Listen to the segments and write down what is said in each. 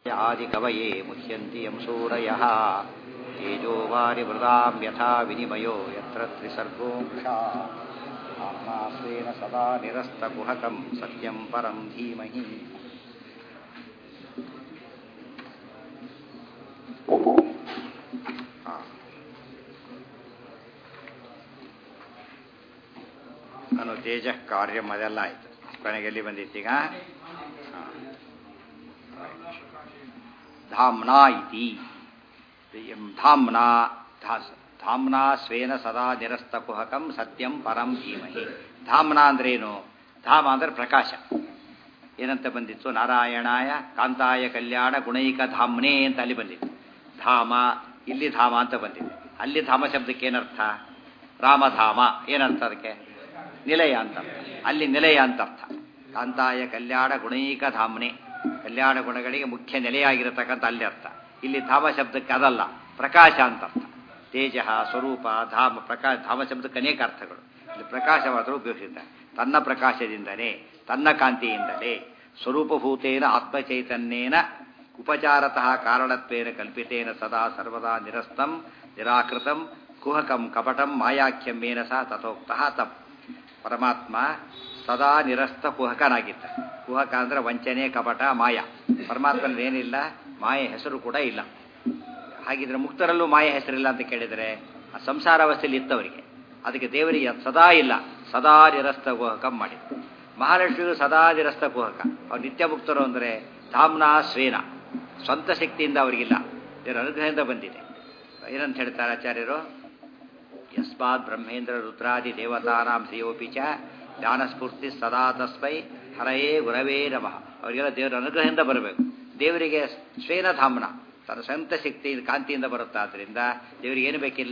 आदिकवये मुह्यन्ति यं सूरयः तेजो वारिवृदां यथा विनिमयो यत्र त्रिसर्गो मृषा आत्मा स्वेन सदा निरस्तकुहकं सत्यं परं धीमहि ಆ. ನಾನು ತೇಜ ಕಾರ್ಯಂ ಅದೆಲ್ಲ ಆಯ್ತು ಕೊನೆಗೆ ಎಲ್ಲಿ ಬಂದಿತ್ತೀಗ ಆ. ಧಾಮ್ನಾ ಇತಿ ಎಂ ಧಾಮ್ನಾ ಧಾ- ಧಾಮ್ನಾ ಸ್ವೇನ ಸದಾ ನಿರಸ್ತಕುಹಕಂ ಸತ್ಯಂ ಪರಂ ಧೀಮಹಿ ಧಾಮ್ನಾ ಅಂದ್ರೇನು ಧಾಮ ಅಂದ್ರೆ ಪ್ರಕಾಶ ಏನಂತ ಬಂದಿತ್ತು ನಾರಾಯಣಾಯ ಕಾಂತಾಯ ಕಲ್ಯಾಣ ಗುಣೈಕ ಧಾಮ್ನೇ ಅಂತ ಅಲ್ಲಿ ಬಂದಿತ್ತು ಧಾಮ ಇಲ್ಲಿ ಧಾಮ ಅಂತ ಬಂದಿದೆ ಅಲ್ಲಿ ಧಾಮ ಶಬ್ದಕ್ಕೆ ಏನರ್ಥ ರಾಮಧಾಮ ಏನರ್ಥ ಅದಕ್ಕೆ ನಿಲಯ ಅಂತ ಅರ್ಥ ಅಲ್ಲಿ ನಿಲಯ ಅಂತ ಅರ್ಥ ಕಾಂತಾಯ ಕಲ್ಯಾಣ ಗುಣೈಕ ಧಾಮ್ನೆ ಕಲ್ಯಾಣ ಗುಣಗಳಿಗೆ ಮುಖ್ಯ ನೆಲೆಯಾಗಿರತಕ್ಕಂಥ ಅಲ್ಲಿ ಅರ್ಥ ಇಲ್ಲಿ ಧಾಮ ಶಬ್ದಕ್ಕೆ ಅದಲ್ಲ ಪ್ರಕಾಶ ಅಂತ ಅರ್ಥ ತೇಜ ಸ್ವರೂಪ ಧಾಮ ಪ್ರಕಾಶ ಧಾಮ ಶಬ್ದಕ್ಕೆ ಅನೇಕ ಅರ್ಥಗಳು ಇಲ್ಲಿ ಪ್ರಕಾಶ ಮಾತ್ರ ಉಪಯೋಗಿಸಿದ್ದಾರೆ ತನ್ನ ಪ್ರಕಾಶದಿಂದಲೇ ತನ್ನ ಕಾಂತಿಯಿಂದಲೇ ಸ್ವರೂಪಭೂತೇನ ಆತ್ಮಚೈತನ್ಯೇನ ಉಪಚಾರತಃ ಕಾರಣತ್ವೇನ ಕಲ್ಪಿತೇನ ಸದಾ ಸರ್ವದಾ ನಿರಸ್ತಂ ನಿರಾಕೃತಂ ಕುಹಕಂ ಕಪಟಂ ಮಾಯಾಖ್ಯಂ ಮೇನ ಸಹ ತಥೋಕ್ತಃ ತಪ್ ಪರಮಾತ್ಮ ಸದಾ ನಿರಸ್ತ ಕುಹಕನಾಗಿದ್ದ ಕುಹಕ ಅಂದ್ರೆ ವಂಚನೆ ಕಪಟ ಮಾಯ ಪರಮಾತ್ಮನಲ್ಲಿ ಏನಿಲ್ಲ ಮಾಯ ಹೆಸರು ಕೂಡ ಇಲ್ಲ ಹಾಗಿದ್ರೆ ಮುಕ್ತರಲ್ಲೂ ಮಾಯ ಹೆಸರಿಲ್ಲ ಅಂತ ಕೇಳಿದರೆ ಆ ಸಂಸಾರ ಅವಸ್ಥೆಯಲ್ಲಿ ಇತ್ತವರಿಗೆ ಅದಕ್ಕೆ ದೇವರಿಗೆ ಅದು ಸದಾ ಇಲ್ಲ ಸದಾ ನಿರಸ್ತ ಕುಹಕಂ ಮಾಡಿ ಮಹಾಲಕ್ಷ್ಮಿಗೂ ಸದಾ ನಿರಸ್ತ ಕುಹಕ ಅವ್ರು ನಿತ್ಯ ಮುಕ್ತರು ಅಂದರೆ ಧಾಮ್ನಾ ಸ್ವೇನ ಸ್ವಂತ ಶಕ್ತಿಯಿಂದ ಅವರಿಗಿಲ್ಲ ದೇವರ ಅನುಗ್ರಹದಿಂದ ಬಂದಿದೆ ಏನಂತ ಹೇಳ್ತಾರೆ ಆಚಾರ್ಯರು ಯಸ್ಮಾತ್ ಬ್ರಹ್ಮೇಂದ್ರ ರುದ್ರಾದಿ ದೇವತಾನಾಂ ಶ್ರೇಯೋಪಿ ಚ ಜ್ಞಾನಸ್ಫೂರ್ತಿ ಸದಾ ತಸ್ಮೈ ಹರಯೇ ಗುರವೇ ನಮಃ ಅವರಿಗೆಲ್ಲ ದೇವರ ಅನುಗ್ರಹದಿಂದ ಬರಬೇಕು ದೇವರಿಗೆ ಸ್ವೇನ ಧಾಮ್ನ ತನ್ನ ಸ್ವಂತ ಶಕ್ತಿ ಕಾಂತಿಯಿಂದ ಬರುತ್ತಾ ಆದ್ದರಿಂದ ದೇವರಿಗೆ ಏನು ಬೇಕಿಲ್ಲ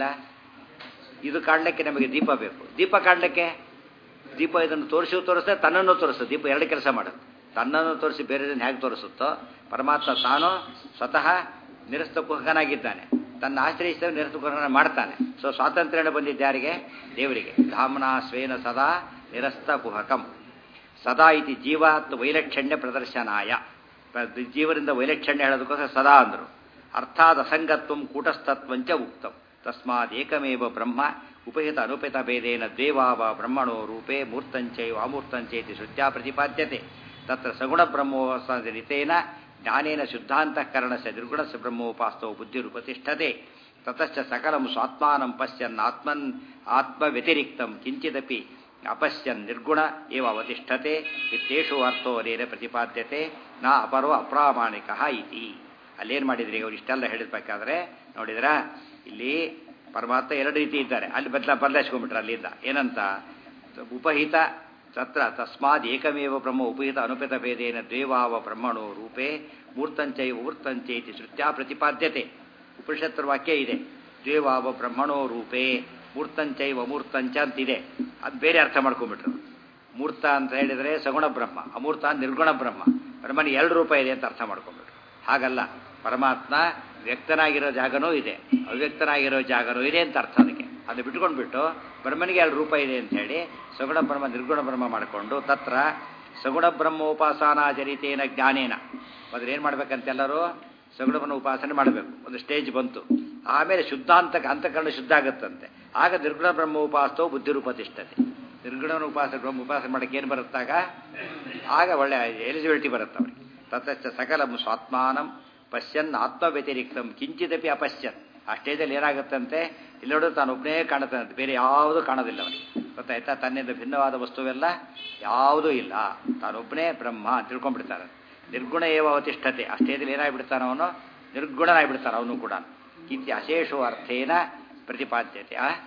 ಇದು ಕಾಣಲಿಕ್ಕೆ ನಮಗೆ ದೀಪ ಬೇಕು ದೀಪ ಕಾಣಲಿಕ್ಕೆ ದೀಪ ಇದನ್ನು ತೋರಿಸಿ ತೋರಿಸ್ತದೆ ತನ್ನನ್ನು ತೋರಿಸ್ತದೆ ದೀಪ ಎರಡು ಕೆಲಸ ಮಾಡುತ್ತೆ ತನ್ನನ್ನು ತೋರಿಸಿ ಬೇರೆದನ್ನು ಹೇಗೆ ತೋರಿಸುತ್ತೋ ಪರಮಾತ್ಮ ತಾನು ಸ್ವತಃ ನಿರಸ್ತ ಕುಹಕನಾಗಿದ್ದಾನೆ ತನ್ನ ಆಶ್ರಯಿಸಿದ ನಿರಸ್ತ ಕುಹಕನ ಮಾಡ್ತಾನೆ ಸೊ ಸ್ವಾತಂತ್ರ್ಯ ಬಂದಿದ್ದ ಯಾರಿಗೆ ದೇವರಿಗೆ ಧಾಮ್ನಾ ಸ್ವೇನ ಸದಾ ನಿರಸ್ತ ಕುಹಕಂ ಸದಾ ಇತಿ ಜೀವಾತ್ ವೈಲಕ್ಷಣ್ಯ ಪ್ರದರ್ಶನಾಯ ಪ್ರ- ಜೀವರಿಂದ ವೈಲಕ್ಷಣ್ಯ ಹೇಳೋದಕ್ಕೋಸ್ಕರ ಸದಾ ಅಂದರು ಅರ್ಥಾತ್ ಅಸಂಗತ್ವಂ ಕೂಟಸ್ಥತ್ವಂಚ ಉಕ್ತಂ ತಸ್ಮಾತ್ ಏಕಮೇವ ಬ್ರಹ್ಮ ಉಪಹಿತ ಅನುಪಿತ ಭೇದೇನ ದ್ವೇವಾವ ಬ್ರಹ್ಮಣೋ ರೂಪೇ ಮೂರ್ತಂಚೈವ ಅಮೂರ್ತಂಚೈತಿ ಶ್ರುತ್ಯಾ ಪ್ರತಿಪಾದ್ಯತೆ ತತ್ರ ಸಗುಣ ಬ್ರಹ್ಮೋಪಾಸನಿತೇನ ಜ್ಞಾನೇನ ಶುದ್ಧಾಂತಃಕರಣಸ್ಯ ನಿರ್ಗುಣಸ್ಯ ಬ್ರಹ್ಮೋಪಾಸ್ತೋ ಬುದ್ಧಿರುಪತಿಷ್ಠತೆ ತತಶ್ಚ ಸಕಲಂ ಸ್ವಾತ್ಮಾನಂ ಪಶ್ಯನ್ ಆತ್ಮನ್ ಆತ್ಮವ್ಯತಿರಿಕ್ತಂ ಕಿಂಚಿದಪಿ ಅಪಶ್ಯನ್ ನಿರ್ಗುಣ ಏವ ಅವತಿಷ್ಠತೆ ಇತ್ತೇಷು ಅರ್ಥೋ ಅನೇನ ಪ್ರತಿಪಾದ್ಯತೆ ನಾ ಅಪರೋ ಅಪ್ರಾಮಾಣಿಕ ಇತಿ ಅಲ್ಲೇನು ಮಾಡಿದ್ರಿ ಅವ್ರು ಇಷ್ಟೆಲ್ಲ ಹೇಳಿರ್ಬೇಕಾದ್ರೆ ನೋಡಿದ್ರ ಇಲ್ಲಿ ಪರಮಾತ್ಮ ಎರಡು ರೀತಿ ಇದ್ದಾರೆ ಅಲ್ಲಿ ಬದಲ ಬದಲಾಯಿಸ್ಕೊಂಡ್ಬಿಟ್ರೆ ಅಲ್ಲಿಂದ ಏನಂತ ಉಪಹಿತ ತತ್ರ ತಸ್ಮಾದ್ ಏಕಮೇವ ಬ್ರಹ್ಮ ಉಪಹಿತ ಅನುಪಿತ ಭೇದೇನ ದ್ವೇವಾವ ಬ್ರಹ್ಮಣೋ ರೂಪೇ ಮೂರ್ತಂಚೈ ಮೂರ್ತಂಚೈತಿ ಶ್ರುತ್ಯಾ ಪ್ರತಿಪಾದ್ಯತೆ ಉಪನಿಷತ್ತರ ವಾಕ್ಯ ಇದೆ ದ್ವೇವಾವ ಬ್ರಹ್ಮಣೋ ರೂಪೇ ಮೂರ್ತಂಚೈವ ಅಮೂರ್ತಂಚ ಅಂತಿದೆ ಅದು ಬೇರೆ ಅರ್ಥ ಮಾಡ್ಕೊಂಡ್ಬಿಟ್ರು ಮೂರ್ತ ಅಂತ ಹೇಳಿದರೆ ಸಗುಣ ಬ್ರಹ್ಮ ಅಮೂರ್ತ ನಿರ್ಗುಣ ಬ್ರಹ್ಮ ಬ್ರಹ್ಮನ ಎರಡು ರೂಪ ಇದೆ ಅಂತ ಅರ್ಥ ಮಾಡ್ಕೊಂಡ್ಬಿಟ್ರು ಹಾಗಲ್ಲ ಪರಮಾತ್ಮ ವ್ಯಕ್ತನಾಗಿರೋ ಜಾಗನೂ ಇದೆ ಅವ್ಯಕ್ತನಾಗಿರೋ ಜಾಗನೂ ಇದೆ ಅಂತ ಅರ್ಥ ಅದಕ್ಕೆ ಅದು ಬಿಟ್ಕೊಂಡ್ಬಿಟ್ಟು ಬ್ರಹ್ಮನಿಗೆ ಎರಡು ರೂಪ ಇದೆ ಅಂತ ಹೇಳಿ ಸಗುಣ ಬ್ರಹ್ಮ ನಿರ್ಗುಣ ಬ್ರಹ್ಮ ಮಾಡಿಕೊಂಡು ತತ್ರ ಸಗುಣ ಬ್ರಹ್ಮೋಪಾಸನಾಚರಿತೇನ ಜ್ಞಾನೇನ ಮೊದಲು ಏನು ಮಾಡ್ಬೇಕಂತ ಎಲ್ಲರೂ ಸಗುಣ ಬ್ರಹ್ಮ ಉಪಾಸನೆ ಮಾಡಬೇಕು ಒಂದು ಸ್ಟೇಜ್ ಬಂತು ಆಮೇಲೆ ಶುದ್ಧಾಂತ ಅಂತಕರಣ ಶುದ್ಧ ಆಗುತ್ತಂತೆ ಆಗ ನಿರ್ಗುಣ ಬ್ರಹ್ಮ ಉಪಾಸೋ ಬುದ್ಧಿರೂಪತಿಷ್ಠತೆ ನಿರ್ಗುಣ ಉಪಾಸ ಬ್ರಹ್ಮ ಉಪಾಸನೆ ಮಾಡಕ್ಕೆ ಏನು ಬರುತ್ತಾಗ ಆಗ ಒಳ್ಳೆ ಎಲಿಜಿಬಿಲಿಟಿ ಬರುತ್ತೆ ಅವರಿಗೆ ತತಶ್ಚ ಸಕಲಂ ಸ್ವಾತ್ಮಾನಂ ಪಶ್ಯನ್ ಆತ್ಮ ವ್ಯತಿರಿಕ್ತಂ ಕಿಂಚಿದಪಿ ಅಪಶ್ಯನ್ ಆ ಸ್ಟೇಜಲ್ಲಿ ಏನಾಗುತ್ತಂತೆ ಇಲ್ಲಿ ನೋಡಿದ್ರೆ ತಾನು ಒಬ್ಬನೇ ಕಾಣುತ್ತಾನಂತೆ ಬೇರೆ ಯಾವುದೂ ಕಾಣೋದಿಲ್ಲ ಅವನಿಗೆ ಗೊತ್ತಾಯ್ತಾ ತನ್ನಿಂದ ಭಿನ್ನವಾದ ವಸ್ತುವೆಲ್ಲ ಯಾವುದೂ ಇಲ್ಲ ತಾನೊಬ್ಬನೇ ಬ್ರಹ್ಮ ಅಂತ ತಿಳ್ಕೊಂಡ್ಬಿಡ್ತಾನೆ ನಿರ್ಗುಣ ಏವ ಅವತಿಷ್ಠತೆ ಆ ಸ್ಟೇಜಲ್ಲಿ ಏನಾಗ್ಬಿಡ್ತಾನ ಅವನು ನಿರ್ಗುಣನಾಗ್ಬಿಡ್ತಾನೆ ಅವನು ಕೂಡ ಕಿಂಚಿ ಅಶೇಷೋ ಅರ್ಥೇನ ಪ್ರತಿಪಾದ್ಯತೆ ಆ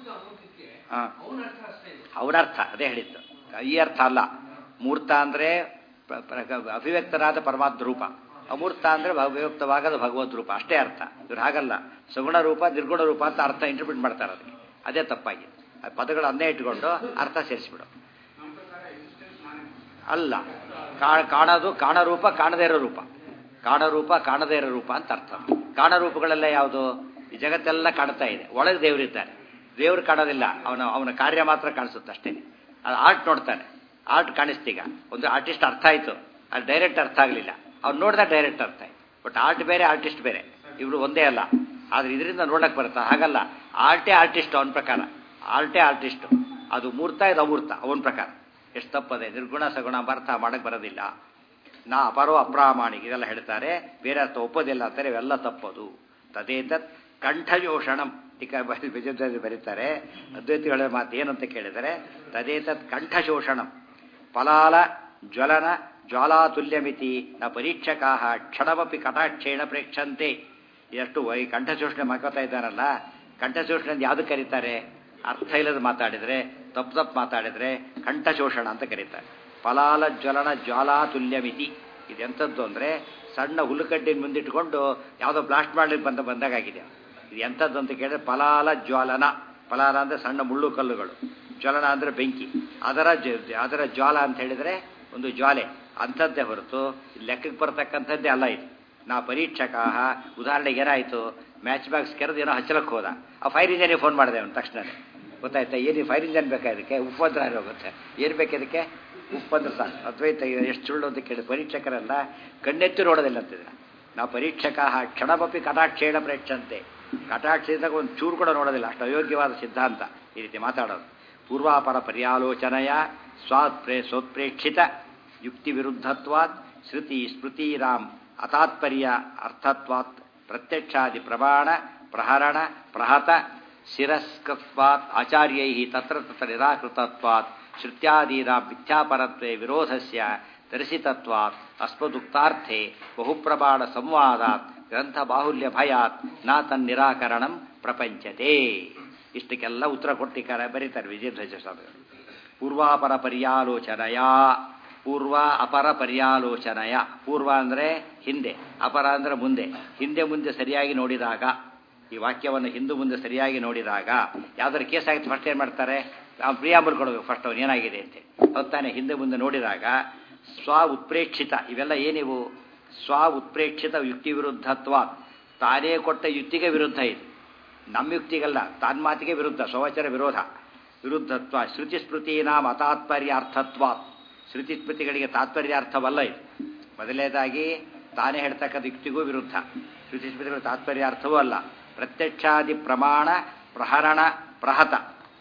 ಆ. ಅವನರ್ಥ ಅದೇ ಹೇಳಿದ್ದು ಈ ಅರ್ಥ ಅಲ್ಲ ಮೂರ್ತ ಅಂದರೆ ಅಭಿವ್ಯಕ್ತರಾದ ಪರಮಾತ್ಮ ರೂಪ ಅಮೂರ್ತ ಅಂದರೆ ಅಭಿವ್ಯಕ್ತವಾಗದ ಭಗವದ್ ರೂಪ ಅಷ್ಟೇ ಅರ್ಥ ಇವ್ರು ಹಾಗಲ್ಲ ಸಗುಣ ರೂಪ ನಿರ್ಗುಣ ರೂಪ ಅಂತ ಅರ್ಥ ಇಂಟರ್ಪ್ರಿಟ್ ಮಾಡ್ತಾರೆ ಅದಕ್ಕೆ ಅದೇ ತಪ್ಪಾಗಿದೆ ಆ ಪದಗಳು ಅನ್ನೇ ಇಟ್ಕೊಂಡು ಅರ್ಥ ಸೇರಿಸ್ಬಿಡು ಅಲ್ಲ ಕಾ- ಕಾಣೋದು ಕಾಣರೂಪ ಕಾಣದೇ ಇರೋ ರೂಪ ಕಾಣರೂಪ ಕಾಣದೇ ಇರೋ ರೂಪ ಅಂತ ಅರ್ಥ ಕಾಣರೂಪಗಳೆಲ್ಲ ಯಾವುದು ಈ ಜಗತ್ತೆಲ್ಲ ಕಾಣ್ತಾ ಇದೆ ಒಳಗೆ ದೇವರಿದ್ದಾರೆ ದೇವ್ರು ಕಾಣೋದಿಲ್ಲ ಅವನ ಅವನ ಕಾರ್ಯ ಮಾತ್ರ ಕಾಣಿಸುತ್ತೆ ಅಷ್ಟೇ ಅದು ಆರ್ಟ್ ನೋಡ್ತಾನೆ ಆರ್ಟ್ ಕಾಣಿಸ್ತೀಗ ಒಂದು ಆರ್ಟಿಸ್ಟ್ ಅರ್ಥ ಆಯಿತು ಅದು ಡೈರೆಕ್ಟ್ ಅರ್ಥ ಆಗಲಿಲ್ಲ ಅವ್ನು ನೋಡಿದ ಡೈರೆಕ್ಟ್ ಅರ್ಥ ಆಯ್ತು ಬಟ್ ಆರ್ಟ್ ಬೇರೆ ಆರ್ಟಿಸ್ಟ್ ಬೇರೆ ಇವರು ಒಂದೇ ಅಲ್ಲ ಆದ್ರೆ ಇದರಿಂದ ನೋಡಕ್ ಬರುತ್ತಾ ಹಾಗಲ್ಲ ಆರ್ಟೇ ಆರ್ಟಿಸ್ಟ್ ಅವನ ಪ್ರಕಾರ ಆರ್ಟೇ ಆರ್ಟಿಸ್ಟ್ ಅದು ಮೂರ್ತ ಇದು ಅಮೂರ್ತ ಅವನ ಪ್ರಕಾರ ಎಷ್ಟು ತಪ್ಪದೆ ನಿರ್ಗುಣ ಸಗುಣ ಅರ್ಥ ಮಾಡಕ್ ಬರೋದಿಲ್ಲ ನಾ ಅಪರೋ ಅಪ್ರಾಮಾಣಿಕ ಇದೆಲ್ಲ ಹೇಳ್ತಾರೆ ಬೇರೆ ಅರ್ಥ ಒಪ್ಪೋದಿಲ್ಲ ಅಂತಾರೆ ಇವೆಲ್ಲ ತಪ್ಪದು ತದೇತತ್ ಕಂಠಯೋಷಣಂ ಟೀಕಾ ವಿಜಯದಲ್ಲಿ ಬರೀತಾರೆ ಅದ್ವೈತಿಗಳ ಮಾತು ಏನಂತ ಕೇಳಿದರೆ ತದೇತತ್ ಕಂಠಶೋಷಣಂ ಫಲಾಲ ಜ್ವಲನ ಜ್ವಾಲಾತುಲ್ಯಮಿತಿ ನ ಪರೀಕ್ಷಕಾ ಕ್ಷಣಮಪಿ ಕಟಾಕ್ಷೇಣ ಪ್ರೇಕ್ಷಂತೆ ಎಷ್ಟು ವೈ ಕಂಠಶೋಷಣೆ ಮಾಡ್ಕೋತಾ ಇದ್ದಾರಲ್ಲ ಕಂಠಶೋಷಣೆ ಅಂತ ಯಾವ್ದು ಕರೀತಾರೆ ಅರ್ಥ ಇಲ್ಲದ ಮಾತಾಡಿದ್ರೆ ತಪ್ಪು ತಪ್ಪು ಮಾತಾಡಿದ್ರೆ ಕಂಠಶೋಷಣ ಅಂತ ಕರೀತಾರೆ ಫಲಾಲ ಜ್ವಲನ ಜ್ವಾಲಾತುಲ್ಯಮಿತಿ ಇದೆಂಥದ್ದು ಅಂದರೆ ಸಣ್ಣ ಹುಲ್ಲುಕಡ್ಡಿನ ಮುಂದಿಟ್ಕೊಂಡು ಯಾವುದೋ ಬ್ಲಾಸ್ಟ್ ಮಾಡ್ಲಿಕ್ಕೆ ಬಂದ ಬಂದಾಗಿದೆ ಇದು ಎಂಥದ್ದು ಅಂತ ಕೇಳಿದ್ರೆ ಫಲಾಲ ಜ್ವಾಲನ ಫಲಾಲ ಅಂದರೆ ಸಣ್ಣ ಮುಳ್ಳು ಕಲ್ಲುಗಳು ಜ್ವಲನ ಅಂದರೆ ಬೆಂಕಿ ಅದರ ಅದರ ಜ್ವಾಲ ಅಂತ ಹೇಳಿದರೆ ಒಂದು ಜ್ವಾಲೆ ಅಂಥದ್ದೇ ಹೊರತು ಲೆಕ್ಕಕ್ಕೆ ಬರ್ತಕ್ಕಂಥದ್ದೇ ಅಲ್ಲ ಇದು ನಾ ಪರೀಕ್ಷಕಾ ಉದಾಹರಣೆಗೆ ಏನಾಯಿತು ಮ್ಯಾಚ್ ಬಾಕ್ಸ್ ಕೆರೆದು ಏನೋ ಹಚ್ಚಲಕ್ಕೆ ಹೋದ ಆ ಫೈರ್ ಇಂಜನಿಗೆ ಫೋನ್ ಮಾಡಿದೆ ಅವನು ತಕ್ಷಣನೇ ಗೊತ್ತಾಯ್ತಾ ಏನು ಫೈರ್ ಇಂಜನ್ ಬೇಕಾ ಇದಕ್ಕೆ ಉಪ್ಪಂದ್ರೆ ಹೋಗುತ್ತೆ ಏನು ಬೇಕು ಇದಕ್ಕೆ ಉಪ್ಪಂದ್ರೆ ಸಾಕು ಅದ್ವೈತ ಎಷ್ಟು ಸುಳ್ಳು ಅಂತ ಕೇಳಿ ಪರೀಕ್ಷಕರೆಲ್ಲ ಕಣ್ಣೆತ್ತಿ ನೋಡೋದಿಲ್ಲ ಅಂತಿದ್ರೆ ನಾವು ಪರೀಕ್ಷಕ ಕ್ಷಣಮಪಿ ಕಟಾಕ್ಷೇಣ ಪ್ರೇಕ್ಷಂತೆ ಕಟಾಕ್ಷಿದಾಗ ಒಂದು ಚೂರು ಕೂಡ ನೋಡೋದಿಲ್ಲ ಅಷ್ಟು ಅಯೋಗ್ಯವಾದ ಸಿದ್ಧಾಂತ ಈ ರೀತಿ ಮಾತಾಡೋದು ಪೂರ್ವಾಪರ ಪರ್ಯಾಲೋಚನೆಯ ಸ್ವಾತ್ಪ್ರೇ ಸ್ವತ್ಪ್ರೇಕ್ಷಿತ ಯುಕ್ತಿ ವಿರುದ್ಧತ್ವಾತ್ ಶ್ರುತಿ ಸ್ಮೃತಿರಾಮ್ ಅತಾತ್ಪರ್ಯ ಅರ್ಥತ್ವಾತ್ ಪ್ರತ್ಯಕ್ಷಾದಿ ಪ್ರಮಾಣ ಪ್ರಹರಣ ಪ್ರಹತ ಶಿರಸ್ಕತ್ವಾತ್ ಆಚಾರ್ಯೈ ತತ್ರ ತತ್ರ ನಿರಾಕೃತತ್ವಾತ್ ಶ್ರುತ್ಯಾದೀನ ಮಿಥ್ಯಾಪರತ್ವೇ ವಿರೋಧಸ್ಯ ದರ್ಶಿತತ್ವಾತ್ ಅಸ್ಮದುಕ್ತಾರ್ಥೆ ಬಹುಪ್ರಮಾಣ ಸಂವಾದಾತ್ ಗ್ರಂಥ ಬಾಹುಲ್ಯ ಭಯಾತ್ ನಾ ತನ್ನಿರಾಕರಣಂ ಪ್ರಪಂಚತೆ ಇಷ್ಟಕ್ಕೆಲ್ಲ ಉತ್ತರ ಕೊಟ್ಟಿದ್ದಾರೆ ಬರೀತಾರೆ ವಿಜಯಧ್ವಜ ಸ್ವಾಮಿಗಳು ಪೂರ್ವಾಪರ ಪರ್ಯಾಲೋಚನೆಯ ಪೂರ್ವ ಅಪರ ಪರ್ಯಾಲೋಚನೆಯ ಪೂರ್ವ ಅಂದರೆ ಹಿಂದೆ ಅಪರ ಅಂದರೆ ಮುಂದೆ ಹಿಂದೆ ಮುಂದೆ ಸರಿಯಾಗಿ ನೋಡಿದಾಗ ಈ ವಾಕ್ಯವನ್ನು ಹಿಂದೂ ಮುಂದೆ ಸರಿಯಾಗಿ ನೋಡಿದಾಗ ಯಾವ್ದಾದ್ರು ಕೇಸ್ ಆಗಿತ್ತು ಫಸ್ಟ್ ಏನು ಮಾಡ್ತಾರೆ ಅವ್ನು ಪ್ರಿಯಾಂಬಲ್ ಕೊಡಬೇಕು ಫಸ್ಟ್ ಅವನು ಏನಾಗಿದೆ ಅಂತ ಹೊತ್ತಾನೆ ಹಿಂದೆ ಮುಂದೆ ನೋಡಿದಾಗ ಸ್ವ ಉತ್ಪ್ರೇಕ್ಷಿತ ಇವೆಲ್ಲ ಏನಿವು ಸ್ವ ಉತ್ಪ್ರೇಕ್ಷಿತ ಯುಕ್ತಿ ವಿರುದ್ಧತ್ವ ತಾನೇ ಕೊಟ್ಟ ಯುಕ್ತಿಗೆ ವಿರುದ್ಧ ಇದು ನಮ್ಮ ಯುಕ್ತಿಗಲ್ಲ ತಾನ್ಮಾತಿಗೆ ವಿರುದ್ಧ ಸ್ವವಚರ ವಿರೋಧ ವಿರುದ್ಧತ್ವ ಶ್ರುತಿ ಸ್ಮೃತಿನ ಮತಾತ್ಪರ್ಯ ಅರ್ಥತ್ವ ಶ್ರುತಿ ಸ್ಮೃತಿಗಳಿಗೆ ತಾತ್ಪರ್ಯಾರ್ಥವಲ್ಲ ಇದು ಮೊದಲನೇದಾಗಿ ತಾನೇ ಹೇಳ್ತಕ್ಕಂಥ ಯುಕ್ತಿಗೂ ವಿರುದ್ಧ ಶ್ರುತಿ ಸ್ಮೃತಿಗಳ ತಾತ್ಪರ್ಯಾರ್ಥವೂ ಅಲ್ಲ ಪ್ರತ್ಯಕ್ಷಾದಿ ಪ್ರಮಾಣ ಪ್ರಹರಣ ಪ್ರಹತ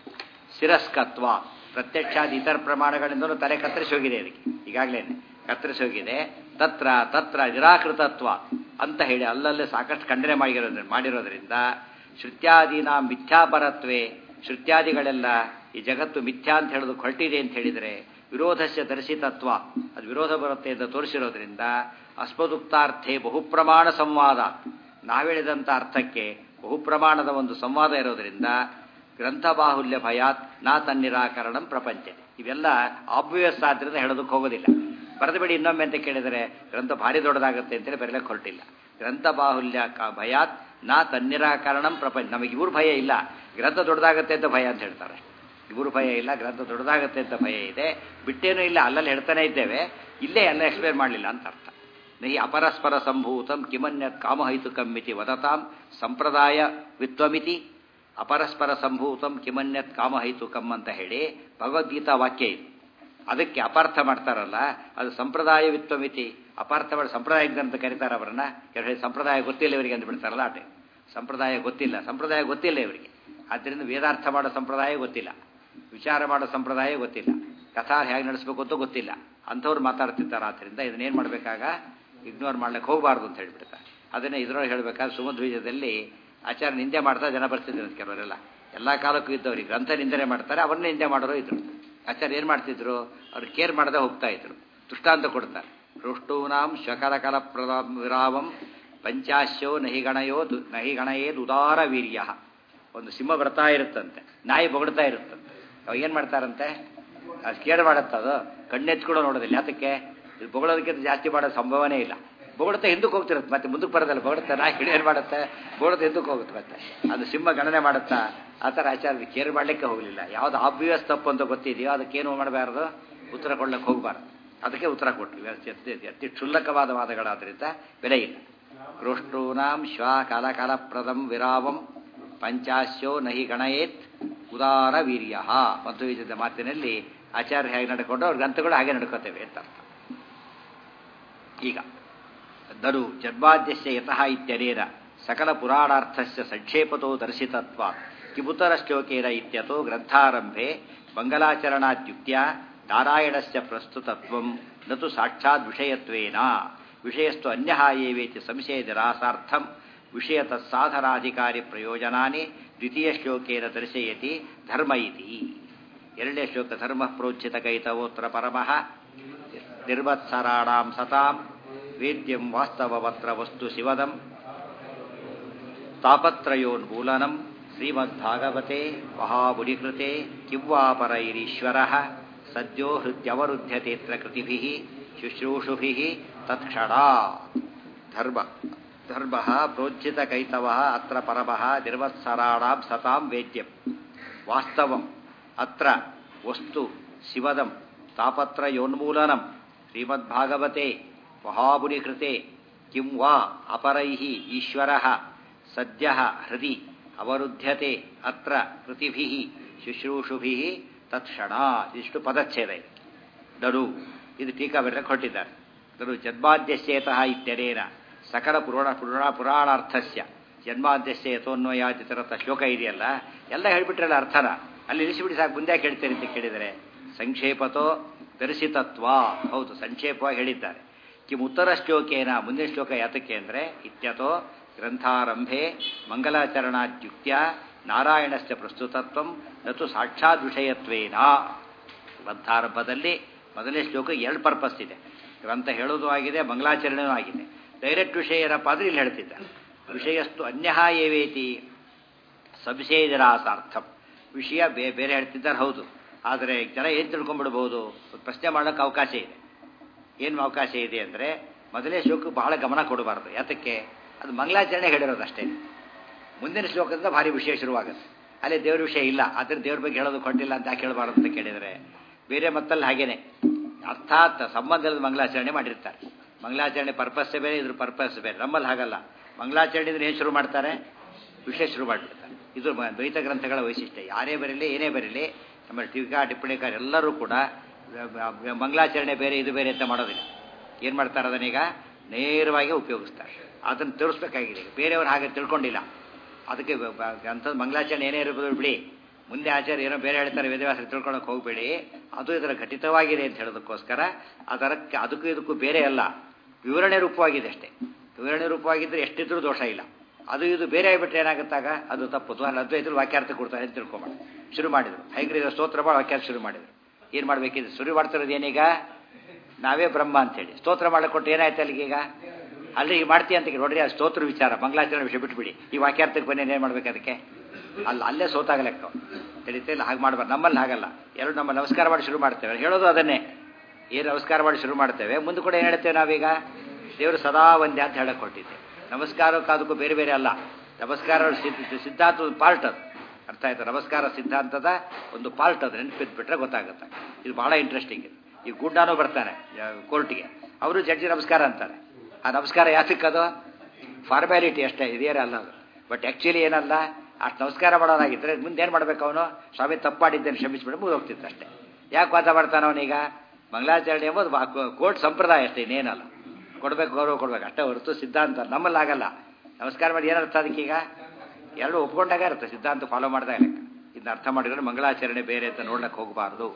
ಶಿರಸ್ಕತ್ವ ಪ್ರತ್ಯಕ್ಷಾದಿ ಇತರ ಪ್ರಮಾಣಗಳಿಂದಲೂ ತಲೆ ಕತ್ತರಿಸಿ ಹೋಗಿದೆ ಅದಕ್ಕೆ ಈಗಾಗಲೇ ಕತ್ತರಿಸಿ ಹೋಗಿದೆ ತತ್ರ ತತ್ರ ನಿರಾಕೃತತ್ವ ಅಂತ ಹೇಳಿ ಅಲ್ಲಲ್ಲೇ ಸಾಕಷ್ಟು ಖಂಡನೆ ಮಾಡಿರೋದ್ರಿಂದ ಮಾಡಿರೋದ್ರಿಂದ ಶ್ರುತ್ಯಾದಿನ ಮಿಥ್ಯಾಪರತ್ವೇ ಶ್ರುತ್ಯಾದಿಗಳೆಲ್ಲ ಈ ಜಗತ್ತು ಮಿಥ್ಯಾ ಅಂತ ಹೇಳೋದು ಹೊರಟಿದೆ ಅಂತ ಹೇಳಿದರೆ ವಿರೋಧಸ್ಯ ದರ್ಶಿತತ್ವ ಅದು ವಿರೋಧ ಬರುತ್ತೆ ಅಂತ ತೋರಿಸಿರೋದ್ರಿಂದ ಅಸ್ಮದುಕ್ತಾರ್ಥೆ ಬಹುಪ್ರಮಾಣ ಸಂವಾದ ನಾವೇಳಿದಂಥ ಅರ್ಥಕ್ಕೆ ಬಹುಪ್ರಮಾಣದ ಒಂದು ಸಂವಾದ ಇರೋದ್ರಿಂದ ಗ್ರಂಥಬಾಹುಲ್ಯ ಭಯಾತ್ ನಾ ತನ್ನಿರಾಕರಣಂ ಪ್ರಪಂಚ ಇವೆಲ್ಲ ಆಬ್ವಿಯಸ್ ಆದ್ರಿಂದ ಹೇಳೋದಕ್ಕೆ ಹೋಗೋದಿಲ್ಲ ಬರೆದು ಬಿಡಿ ಇನ್ನೊಮ್ಮೆ ಅಂತ ಕೇಳಿದರೆ ಗ್ರಂಥ ಭಾರಿ ದೊಡ್ಡದಾಗುತ್ತೆ ಅಂತೇಳಿ ಬರಲಿಕ್ಕೆ ಹೊರಟಿಲ್ಲ ಗ್ರಂಥ ಬಾಹುಲ್ಯ ಭಯಾತ್ ನಾ ತನ್ನಿರಾಕರಣಂ ಪ್ರಪಂಚ ನಮಗೆ ಇವ್ರ ಭಯ ಇಲ್ಲ ಗ್ರಂಥ ದೊಡ್ಡದಾಗತ್ತೆ ಅಂತ ಭಯ ಅಂತ ಹೇಳ್ತಾರೆ ಇವ್ರ ಭಯ ಇಲ್ಲ ಗ್ರಂಥ ದೊಡ್ಡದಾಗತ್ತೆ ಅಂತ ಭಯ ಇದೆ ಬಿಟ್ಟೇನೂ ಇಲ್ಲ ಅಲ್ಲಲ್ಲಿ ಹೇಳ್ತಾನೆ ಇದ್ದೇವೆ ಇಲ್ಲೇ ಎಲ್ಲ ಎಕ್ಸ್ಪ್ಲೇನ್ ಮಾಡಲಿಲ್ಲ ಅಂತ ಅರ್ಥ ನಹಿ ಅಪರಸ್ಪರ ಸಂಭೂತಂ ಕಿಮನ್ಯತ್ ಕಾಮಹೈತು ಕಮ್ಮಿತಿ ವದತಾಂ ಸಂಪ್ರದಾಯ ವಿತ್ವಮಿತಿ ಅಪರಸ್ಪರ ಸಂಭೂತಂ ಕಿಮನ್ಯತ್ ಕಾಮಹೈತು ಕಮ್ ಅಂತ ಹೇಳಿ ಭಗವದ್ಗೀತಾ ವಾಕ್ಯ ಇದು ಅದಕ್ಕೆ ಅಪಾರ್ಥ ಮಾಡ್ತಾರಲ್ಲ ಅದು ಸಂಪ್ರದಾಯ ವಿತ್ವಮಿತಿ ಅಪಾರ್ಥ ಮಾಡಿ ಸಂಪ್ರದಾಯ ಅಂತ ಕರೀತಾರೆ ಅವರನ್ನ ಕೆಲವು ಸಂಪ್ರದಾಯ ಗೊತ್ತಿಲ್ಲ ಇವರಿಗೆ ಅಂತ ಬಿಡ್ತಾರಲ್ಲ ಆಟೆ ಸಂಪ್ರದಾಯ ಗೊತ್ತಿಲ್ಲ ಸಂಪ್ರದಾಯ ಗೊತ್ತಿಲ್ಲ ಇವರಿಗೆ ಆದ್ದರಿಂದ ವೇದಾರ್ಥ ಮಾಡೋ ಸಂಪ್ರದಾಯ ಗೊತ್ತಿಲ್ಲ ವಿಚಾರ ಮಾಡೋ ಸಂಪ್ರದಾಯ ಗೊತ್ತಿಲ್ಲ ಕಥಾ ಹೇಗೆ ನಡೆಸಬೇಕು ಅಂತ ಗೊತ್ತಿಲ್ಲ ಅಂಥವ್ರು ಮಾತಾಡ್ತಿರ್ತಾರೆ ಆದ್ದರಿಂದ ಇದನ್ನೇನು ಮಾಡಬೇಕಾಗ ಇಗ್ನೋರ್ ಮಾಡ್ಲಿಕ್ಕೆ ಹೋಗಬಾರ್ದು ಅಂತ ಹೇಳ್ಬಿಡ್ತಾರೆ ಅದನ್ನೇ ಇದ್ರೊಳಗೆ ಹೇಳಬೇಕಾದ್ರೆ ಸುಮಧ್ವೀಜದಲ್ಲಿ ಆಚಾರ ನಿಂದೆ ಮಾಡ್ತಾ ಜನ ಬರ್ತಿದ್ರು ಕೆಲವರೆಲ್ಲ ಎಲ್ಲ ಕಾಲಕ್ಕೂ ಇದ್ದವ್ರಿಗೆ ಗ್ರಂಥ ನಿಂದನೆ ಮಾಡ್ತಾರೆ ಅವ್ರನ್ನೇ ನಿಂದೆ ಮಾಡೋರು ಇದ್ರು ಆಚಾರ್ಯ ಏನು ಮಾಡ್ತಿದ್ರು ಅವ್ರು ಕೇರ್ ಮಾಡದೆ ಹೋಗ್ತಾ ಇದ್ರು ದೃಷ್ಟಾಂತ ಕೊಡ್ತಾರೆ ರುಷ್ಟೂನಾಂ ಶ್ವಕರಕಲ ಪ್ರದ ವಿರಾವಂ ಪಂಚಾಶ್ಯೋ ನಹಿ ಗಣಯೋ ದು ನಹಿ ಗಣಯೇದ್ ಉದಾರ ವೀರ್ಯ ಒಂದು ಸಿಂಹ ಬರ್ತಾ ಇರುತ್ತಂತೆ ನಾಯಿ ಬೊಗಡ್ತಾ ಇರುತ್ತಂತೆ ಅವಾಗ ಏನು ಮಾಡ್ತಾರಂತೆ ಅದು ಕೇರ್ ಮಾಡುತ್ತೆ ಅದು ಕಣ್ಣೆತ್ಕೊಳ್ಳೋ ನೋಡೋದಿಲ್ಲ ಯಾತಕ್ಕೆ ಇದು ಬೊಗಳೋದಕ್ಕಿಂತ ಜಾಸ್ತಿ ಮಾಡೋ ಸಂಭವನೇ ಇಲ್ಲ ಬೊಗಡುತ್ತೆ ಹಿಂದಕ್ಕೆ ಹೋಗ್ತಿರುತ್ತೆ ಮತ್ತೆ ಮುಂದಕ್ಕೆ ಬರೋದಲ್ಲ ಬೊಗಡುತ್ತೆ ನಾಯಿ ಹಿಡಿ ಏನು ಮಾಡುತ್ತೆ ಬೊಗಡುತ್ತೆ ಹಿಂದಕ್ಕೆ ಹೋಗುತ್ತೆ ಮತ್ತೆ ಅದು ಸಿಂಹ ಗಣನೆ ಮಾಡುತ್ತಾ ಆ ಥರ ಆಚಾರ್ಯ ಕೇರ್ ಮಾಡಲಿಕ್ಕೆ ಹೋಗಲಿಲ್ಲ ಯಾವ್ದು ಆಬ್ವಿಯಸ್ ತಪ್ಪು ಅಂತ ಗೊತ್ತಿದೆಯೋ ಅದಕ್ಕೇನು ಮಾಡಬಾರ್ದು ಉತ್ತರ ಕೊಡ್ಲಿಕ್ಕೆ ಹೋಗಬಾರ್ದು ಅದಕ್ಕೆ ಉತ್ತರ ಕೊಟ್ಟರು ಅತಿ ಅತಿ ಕ್ಷುಲ್ಲಕವಾದ ವಾದಗಳಾದ್ರಿಂದ ಬೆಲೆ ಇಲ್ಲ ಕೃಷ್ಟೂನಾಂ ಶ್ವ ಕಾಲಕಾಲ ಪ್ರದಂ ವಿರಾವಂ ಪಂಚಾಶ್ಯೋ ನಹಿ ಗಣಯೇತ್ ಉದಾರ ವೀರ್ಯ ಮಧ್ವೀಜದ ಮಾತಿನಲ್ಲಿ ಆಚಾರ್ಯ ಹೇಗೆ ನಡ್ಕೊಂಡು ಅವ್ರ ಗ್ರಂಥಗಳು ಹಾಗೆ ನಡ್ಕೋತೇವೆ ಅಂತ ಅರ್ಥ ಈಗ ನರು ಜನ್ಮಾದ್ಯಸ್ಯ ಯತಃ ಇತ್ಯನೇನ ಸಕಲ ಪುರಾಣಾರ್ಥಸ್ಯ ಸಂಕ್ಷೇಪತೋ ದರ್ಶಿತತ್ವ ಕಿಮುತ್ತರ ಶ್ಲೋಕೇನ ಇತ್ಯತೋ ಗ್ರಂಥಾರಂಭೆ ಮಂಗಲಾಚರಣಾದ್ಯುಕ್ತ್ಯ ನಾರಾಯಣಸ್ಯ ಪ್ರಸ್ತುತತ್ವಂ ನತು ಸಾಕ್ಷಾತ್ ವಿಷಯತ್ವೇನ ವಿಷಯಸ್ತು ಅನ್ಯಃ ಏವೇತಿ ಸಂಶಯ ನಿರಾಸಾರ್ಥಂ ವಿಷಯ ತತ್ಸಾಧನಾಧಿಕಾರಿ ಪ್ರಯೋಜನಾನಿ ದ್ವಿತೀಯ ಶ್ಲೋಕೇನ ದರ್ಶಯತಿ ಧರ್ಮ ಇತಿ ಎರಡನೇ ಶ್ಲೋಕ ಧರ್ಮ ಪ್ರೋಚ್ಚಿತ ಕೈತವೋತ್ರ ಪರಮಃ ನಿರ್ವತ್ಸರಾಣಾಂ ಸತಾಂ ವೇದ್ಯಂ ವಾಸ್ತವವತ್ರ ವಸ್ತು ಶಿವದಂ ತಾಪತ್ರಯೋನ್ಮೂಲನಂ ಶ್ರೀಮದ್ಭಾಗವತೆ ಮಹಾಬುಡಿಕೃತೆ ಕಿವ್ವಾಪರೈರೀಶ್ವರ ಸದ್ಯೋ ಹೃದ್ಯವರುಧ್ಯತೆತ್ರ ಕೃತಿಭಿ ಶುಶ್ರೂಷುಭಿ ತತ್ಕ್ಷಣಾ ಧರ್ಮ ಧರ್ಮ ಪ್ರೋಜ್ಜಿತ ಕೈತವ ಅತ್ರ ಪರಮಃ ನಿರ್ವತ್ಸರಾಣಾಂ ಸತಾಂ ವೇದ್ಯಂ ವಾಸ್ತವಂ ಅತ್ರ ವಸ್ತು ಶಿವದಂ ತಾಪತ್ರಯೋನ್ಮೂಲನಂ ಶ್ರೀಮದ್ಭಾಗವತೆ ಮಹಾಬುನಿಕೃತೆ ಕಿಂ ವಾ ಅಪರೈಃ ಈಶ್ವರಃ ಸದ್ಯಃ ಹೃದಿ ಅವರುದ್ಧ್ಯತೆ ಅತ್ರ ಕೃತಿಭಿಃ ಶುಶ್ರೂಷುಭಿಃ ತತ್ಕ್ಷಣ ಇಷ್ಟು ಪದಚ್ಛೇದ ಇದೆ ನಡು ಇದು ಟೀಕಾ ಬರೆಯಕ್ಕೆ ಹೊರಟಿದ್ದಾರೆ ನಡು ಜನ್ಮಾದ್ಯಶ್ಚೇತಃ ಇತ್ಯನೇನ ಸಕಲ ಪುರಾಣ ಪುರಾಣ ಪುರಾಣಾರ್ಥಸ್ಯ ಜನ್ಮಾದ್ಯಸ್ಯ ಯಥೋನ್ವಯಾದಿತರಥ ಶ್ಲೋಕ ಇದೆಯಲ್ಲ ಎಲ್ಲ ಹೇಳ್ಬಿಟ್ರಲ್ಲ ಅರ್ಥನ ಅಲ್ಲಿ ನಿಲ್ಲಿಸಿಬಿಡಿ ಸಾಕು ಮುಂದೆ ಯಾಕೆ ಹೇಳ್ತೇನೆ ಅಂತ ಕೇಳಿದರೆ ಸಂಕ್ಷೇಪತೋ ದರ್ಶಿತತ್ವ ಹೌದು ಸಂಕ್ಷೇಪವಾಗಿ ಹೇಳಿದ್ದಾರೆ ಕಿಮ್ ಉತ್ತರ ಶ್ಲೋಕೇನ ಮುಂದಿನ ಶ್ಲೋಕ ಯಾತಕ್ಕೆ ಅಂದರೆ ಇತ್ಯತೋ ಗ್ರಂಥಾರಂಭೆ ಮಂಗಲಾಚರಣಾದ್ಯುಕ್ತ್ಯ ನಾರಾಯಣಸ್ಯ ಪ್ರಸ್ತುತತ್ವ ನತು ಸಾಕ್ಷಾತ್ ವಿಷಯತ್ವೇನ ಗ್ರಂಥಾರಂಭದಲ್ಲಿ ಮೊದಲನೇ ಶ್ಲೋಕ ಎರಡು ಪರ್ಪಸ್ ಇದೆ ಗ್ರಂಥ ಹೇಳೋದು ಆಗಿದೆ ಮಂಗಲಾಚರಣೆಯೂ ಆಗಿದೆ ಡೈರೆಕ್ಟ್ ವಿಷಯ ಏನಪ್ಪ ಅಂದ್ರೆ ಇಲ್ಲಿ ಹೇಳ್ತಿದ್ದ ವಿಷಯಸ್ತು ಅನ್ಯಃ ಏವೇತಿ ಸಂಶಯಜರಾಸಾರ್ಥಂ ವಿಷಯ ಬೇ ಬೇರೆ ಹೇಳ್ತಿದ್ದಾರೆ ಹೌದು ಆದರೆ ಜನ ಏನು ತಿಳ್ಕೊಂಡ್ಬಿಡ್ಬೋದು ಪ್ರಶ್ನೆ ಮಾಡೋಕ್ಕೆ ಅವಕಾಶ ಇದೆ ಏನು ಅವಕಾಶ ಇದೆ ಅಂದರೆ ಮೊದಲೇ ಶ್ಲೋಕಕ್ಕೆ ಬಹಳ ಗಮನ ಕೊಡಬಾರ್ದು ಯಾತಕ್ಕೆ ಅದು ಮಂಗಲಾಚರಣೆ ಹೇಳಿರೋದು ಅಷ್ಟೇ ಮುಂದಿನ ಶ್ಲೋಕದಿಂದ ಭಾರಿ ವಿಷಯ ಶುರುವಾಗುತ್ತೆ ಅಲ್ಲಿ ದೇವ್ರ ವಿಷಯ ಇಲ್ಲ ಆದರೆ ದೇವ್ರ ಬಗ್ಗೆ ಹೇಳೋದು ಕೊಟ್ಟಿಲ್ಲ ಅಂತ ಯಾಕೆ ಹೇಳಬಾರ್ದು ಅಂತ ಕೇಳಿದರೆ ಬೇರೆ ಮತ್ತಲ್ಲಿ ಹಾಗೇನೆ ಅರ್ಥಾತ್ ಸಂಬಂಧದ ಮಂಗಲಾಚರಣೆ ಮಾಡಿರ್ತಾರೆ ಮಂಗಲಾಚರಣೆ ಪರ್ಪಸ್ಸೇ ಬೇರೆ ಇದ್ರ ಪರ್ಪಸ್ ಬೇರೆ ನಮ್ಮಲ್ಲಿ ಹಾಗಲ್ಲ ಮಂಗಲಾಚರಣೆ ಏನು ಶುರು ಮಾಡ್ತಾರೆ ವಿಷಯ ಶುರು ಮಾಡಿಬಿಡ್ತಾರೆ ಇದು ದ್ವೈತ ಗ್ರಂಥಗಳ ವೈಶಿಷ್ಟ್ಯ ಯಾರೇ ಬರಲಿ ಏನೇ ಬರಲಿ ನಮ್ಮ ಟೀಕಾ ಟಿಪ್ಪಣಿಕಾರ ಎಲ್ಲರೂ ಕೂಡ ಮಂಗಲಾಚರಣೆ ಬೇರೆ ಇದು ಬೇರೆ ಅಂತ ಮಾಡೋದಿಲ್ಲ ಏನು ಮಾಡ್ತಾರೆ ಅದನ್ನೀಗ ನೇರವಾಗಿ ಉಪಯೋಗಿಸ್ತಾರೆ ಅದನ್ನು ತೋರಿಸ್ಬೇಕಾಗಿದೆ ಬೇರೆಯವ್ರು ಹಾಗೆ ತಿಳ್ಕೊಂಡಿಲ್ಲ ಅದಕ್ಕೆ ಅಂಥದ್ದು ಮಂಗಲಾಚರಣೆ ಏನೇ ಇರ್ಬೋದು ಬಿಡಿ ಮುಂದೆ ಆಚಾರ್ಯ ಏನೋ ಬೇರೆ ಹೇಳ್ತಾರೆ ವೇದವ್ಯಾಸ ತಿಳ್ಕೊಳಕ್ಕೆ ಹೋಗಬೇಡಿ ಅದು ಇದರ ಘಟಿತವಾಗಿದೆ ಅಂತ ಹೇಳೋದಕ್ಕೋಸ್ಕರ ಅದರಕ್ಕೆ ಅದಕ್ಕೂ ಇದಕ್ಕೂ ಬೇರೆ ಅಲ್ಲ ವಿವರಣೆ ರೂಪವಾಗಿದೆ ಅಷ್ಟೇ ವಿವರಣೆ ರೂಪವಾಗಿದ್ದರೆ ಎಷ್ಟಿದ್ರೂ ದೋಷ ಇಲ್ಲ ಅದು ಇದು ಬೇರೆ ಆಗಿಬಿಟ್ರೆ ಏನಾಗುತ್ತಾಗ ಅದು ತಪ್ಪು ಅಲ್ಲಿ ಅದ್ವೈತರು ವಾಕ್ಯಾರ್ಥ ಕೊಡ್ತಾರೆ ಅಂತ ತಿಳ್ಕೊಂಬಾರ ಶುರು ಮಾಡಿದರು ಹೈಗ್ರೀವ ಸ್ತೋತ್ರ ಮಾಡಿ ವಾಕ್ಯಾರ್ಥ ಶುರು ಮಾಡಿದರು ಏನು ಮಾಡಬೇಕಿದೆ ಶುರು ಮಾಡ್ತಿರೋದು ಏನೀಗ ನಾವೇ ಬ್ರಹ್ಮ ಅಂತೇಳಿ ಸ್ತೋತ್ರ ಮಾಡಿಕೊಟ್ಟು ಏನಾಯ್ತು ಅಲ್ಲಿಗೀಗ ಅಲ್ಲಿ ಈಗ ಮಾಡ್ತೀಯ ಅಂತ ನೋಡ್ರಿ ಆ ಸ್ತೋತ್ರ ವಿಚಾರ ಮಂಗಳಾಚರಣೆ ವಿಷಯ ಬಿಟ್ಬಿಡಿ ಈ ವಾಕ್ಯಾರ್ಥಕ್ಕೆ ಬನ್ನಿ ಏನು ಮಾಡ್ಬೇಕು ಅದಕ್ಕೆ ಅಲ್ಲ ಅಲ್ಲೇ ಸೋತಾಗಲೆಕ್ಕ ತಿಳಿತಾ ಇಲ್ಲ ಹಾಗೆ ಮಾಡಬಾರ್ದು ನಮ್ಮಲ್ಲಿ ಹಾಗಲ್ಲ ಎರಡು ನಮ್ಮ ನಮಸ್ಕಾರ ಮಾಡಿ ಶುರು ಮಾಡ್ತೇವೆ ಹೇಳೋದು ಅದನ್ನೇ ಏನು ನಮಸ್ಕಾರ ಮಾಡಿ ಶುರು ಮಾಡ್ತೇವೆ ಮುಂದೆ ಕೂಡ ಏನು ಹೇಳ್ತೇವೆ ನಾವೀಗ ದೇವರು ಸದಾ ಒಂದೇ ಅಂತ ಹೇಳಕ್ಕೆ ಕೊಟ್ಟಿದ್ದೆ ನಮಸ್ಕಾರಕ್ಕೂ ಅದಕ್ಕೂ ಬೇರೆ ಬೇರೆ ಅಲ್ಲ ನಮಸ್ಕಾರ ಸಿದ್ಧಾಂತ ಒಂದು ಪಾರ್ಟ್ ಅದು ಅರ್ಥ ಆಯ್ತು ನಮಸ್ಕಾರ ಸಿದ್ಧಾಂತದ ಒಂದು ಪಾರ್ಟ್ ಅದು ನೆನಪಿದ್ಬಿಟ್ರೆ ಗೊತ್ತಾಗುತ್ತೆ ಇದು ಬಹಳ ಇಂಟ್ರೆಸ್ಟಿಂಗ್ ಇದು ಈ ಗುಡ್ಡಾನು ಬರ್ತಾನೆ ಕೋರ್ಟ್ಗೆ ಅವರು ಜಡ್ಜಿ ನಮಸ್ಕಾರ ಅಂತಾರೆ ಆ ನಮಸ್ಕಾರ ಯಾತಕ್ಕದು ಫಾರ್ಮ್ಯಾಲಿಟಿ ಅಷ್ಟೇ ಇದೇನೇ ಅಲ್ಲ ಅದು ಬಟ್ ಆ್ಯಕ್ಚುಲಿ ಏನಲ್ಲ ಅಷ್ಟು ನಮಸ್ಕಾರ ಮಾಡೋನಾಗಿದ್ದರೆ ಮುಂದೆ ಏನು ಮಾಡ್ಬೇಕು ಅವನು ಸ್ವಾಮಿ ತಪ್ಪು ಮಾಡಿದ್ದೇನೆ ಕ್ಷಮಿಸ್ಬಿಟ್ಟು ಮುಗಿದು ಹೋಗ್ತಿತ್ತು ಅಷ್ಟೇ ಯಾಕೆ ವಾದ ಮಾಡ್ತಾನೆ ಅವನೀಗ ಮಂಗಳಾಚರಣೆ ಎಂಬುದು ಕೋರ್ಟ್ ಸಂಪ್ರದಾಯ ಅಷ್ಟೇ ಇನ್ನೇನಲ್ಲ ಕೊಡ್ಬೇಕು ಗೌರವ ಕೊಡ್ಬೇಕು ಅಷ್ಟೇ ಹೊರತು ಸಿದ್ಧಾಂತ ನಮ್ಮಲ್ಲಿ ಆಗಲ್ಲ ನಮಸ್ಕಾರ ಮಾಡಿ ಏನರ್ಥ ಅದಕ್ಕೀಗ ಎರಡು ಒಪ್ಕೊಂಡಾಗ ಇರುತ್ತೆ ಸಿದ್ಧಾಂತ ಫಾಲೋ ಮಾಡಿದಾಗ ಲೆಕ್ಕ ಇದನ್ನ ಅರ್ಥ ಮಾಡಿದ್ರೆ ಮಂಗಳಾಚರಣೆ ಬೇರೆ ಅಂತ ನೋಡ್ಲಿಕ್ಕೆ ಹೋಗಬಾರ್ದು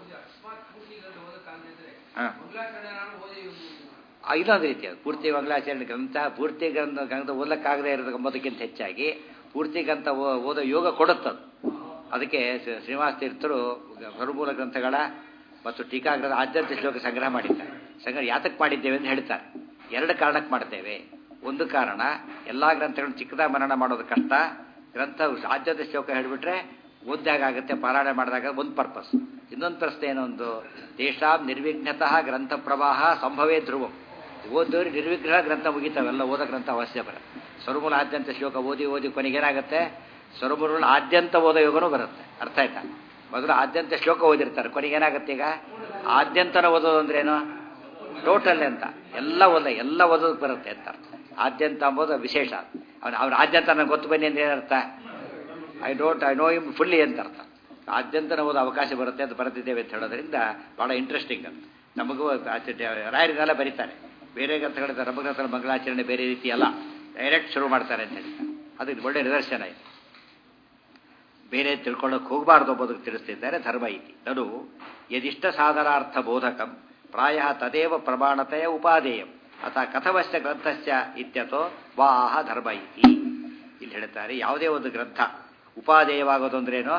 ಹಾಂ ಇನ್ನೊಂದು ರೀತಿ ಅದು ಪೂರ್ತಿ ಮಂಗಳಾಚರಣೆ ಗ್ರಂಥ ಪೂರ್ತಿ ಗ್ರಂಥ ಗ್ರಂಥ ಓದಕ್ಕಾಗದೇ ಇರೋದು ಎಂಬುದಕ್ಕಿಂತ ಹೆಚ್ಚಾಗಿ ಪೂರ್ತಿ ಗ್ರಂಥ ಓದೋ ಯೋಗ ಕೊಡುತ್ತದು ಅದಕ್ಕೆ ಶ್ರೀನಿವಾಸ ತೀರ್ಥರು ಹೊರಮೂಲ ಗ್ರಂಥಗಳ ಮತ್ತು ಟೀಕಾಗ್ರಂಥ ಆದ್ಯಂತ ಶ್ಲೋಕ ಸಂಗ್ರಹ ಮಾಡಿದ್ದಾರೆ ಸಂಗ್ರಹ ಯಾತಕ್ಕೆ ಮಾಡಿದ್ದೇವೆ ಅಂತ ಹೇಳ್ತಾರೆ ಎರಡು ಕಾರಣಕ್ಕೆ ಮಾಡ್ತೇವೆ ಒಂದು ಕಾರಣ ಎಲ್ಲ ಗ್ರಂಥಗಳನ್ನು ಚಿಕ್ಕದಾಗಿ ಮನನ ಮಾಡೋದು ಕಷ್ಟ ಗ್ರಂಥ ಆದ್ಯಂತ ಶ್ಲೋಕ ಹೇಳಿಬಿಟ್ರೆ ಓದ್ದಾಗ ಆಗುತ್ತೆ ಪಾರಾಯಣ ಮಾಡಿದಾಗ ಒಂದು ಪರ್ಪಸ್ ಇನ್ನೊಂದು ಪ್ರಶ್ನೆ ಏನೊಂದು ದೇಶಾಂ ನಿರ್ವಿಘ್ನತಃ ಗ್ರಂಥ ಪ್ರವಾಹ ಸಂಭವೇ ಧ್ರುವಂ ಓದೋರು ನಿರ್ವಿಘ್ನ ಗ್ರಂಥ ಮುಗಿತಾವೆಲ್ಲ ಓದೋ ಗ್ರಂಥ ಅವಶ್ಯ ಬರ ಸ್ವರಮೂಲ ಆದ್ಯಂತ ಶ್ಲೋಕ ಓದಿ ಓದಿ ಕೊನೆಗೆ ಏನಾಗುತ್ತೆ ಸ್ವರಮೂಲ ಆದ್ಯಂತ ಓದೋ ಯೋಗನೂ ಬರುತ್ತೆ ಅರ್ಥ ಆಯ್ತಾ ಮೊದಲು ಆದ್ಯಂತ ಶ್ಲೋಕ ಓದಿರ್ತಾರೆ ಕೊನೆಗೆ ಏನಾಗುತ್ತೆ ಈಗ ಆದ್ಯಂತನ ಓದೋದು ಅಂದ್ರೇನು ಟೋಟಲ್ ಅಂತ ಎಲ್ಲ ಓದ ಎಲ್ಲ ಓದೋದಕ್ಕೆ ಬರುತ್ತೆ ಅಂತ ಆದ್ಯಂತ ಅಂಬೋದು ವಿಶೇಷ ಅವನು ಅವ್ರ ಆದ್ಯಂತ ನನಗೆ ಗೊತ್ತು ಬನ್ನಿ ಅಂದ್ರೆ ಏನರ್ಥ ಐ ಡೋಂಟ್ ಐ ನೋ ಇಮ್ ಫುಲ್ಲಿ ಅಂತ ಅರ್ಥ ಆದ್ಯಂತ ಓದೋ ಅವಕಾಶ ಬರುತ್ತೆ ಅಂತ ಬರೆದಿದ್ದೇವೆ ಅಂತ ಹೇಳೋದ್ರಿಂದ ಭಾಳ ಇಂಟ್ರೆಸ್ಟಿಂಗ್ ಅಂತ ನಮಗೂ ರಾಯರಿಗೆಲ್ಲ ಬರೀತಾರೆ ಬೇರೆ ಗ್ರಂಥಗಳಿಂದ ರಮಗ್ರಂಥಗಳ ಮಂಗಳಾಚರಣೆ ಬೇರೆ ರೀತಿ ಅಲ್ಲ ಡೈರೆಕ್ಟ್ ಶುರು ಮಾಡ್ತಾರೆ ಅಂತ ಹೇಳಿ ಅದು ಇದು ಒಳ್ಳೆ ನಿದರ್ಶನ ಇದೆ ಬೇರೆ ತಿಳ್ಕೊಳ್ಳೋಕೆ ಹೋಗಬಾರ್ದು ಎಂಬುದಕ್ಕೆ ತಿಳಿಸ್ತಿದ್ದಾರೆ ಧರ್ಮ ಇತಿ ನಡು ಯದಿಷ್ಟ ಸಾಧನಾರ್ಥ ಬೋಧಕಂ ಪ್ರಾಯ ತದೇವ ಪ್ರಮಾಣತೆಯ ಉಪಾದೇಯಂ ಅಥ ಕಥವಶ್ಚ ಗ್ರಂಥಶ್ಚ ಇತ್ಯಥೋ ವಾಹ ಧರ್ಮ ಇತಿ ಇಲ್ಲಿ ಹೇಳ್ತಾರೆ ಯಾವುದೇ ಒಂದು ಗ್ರಂಥ ಉಪಾದೇಯವಾಗೋದು ಅಂದ್ರೇನು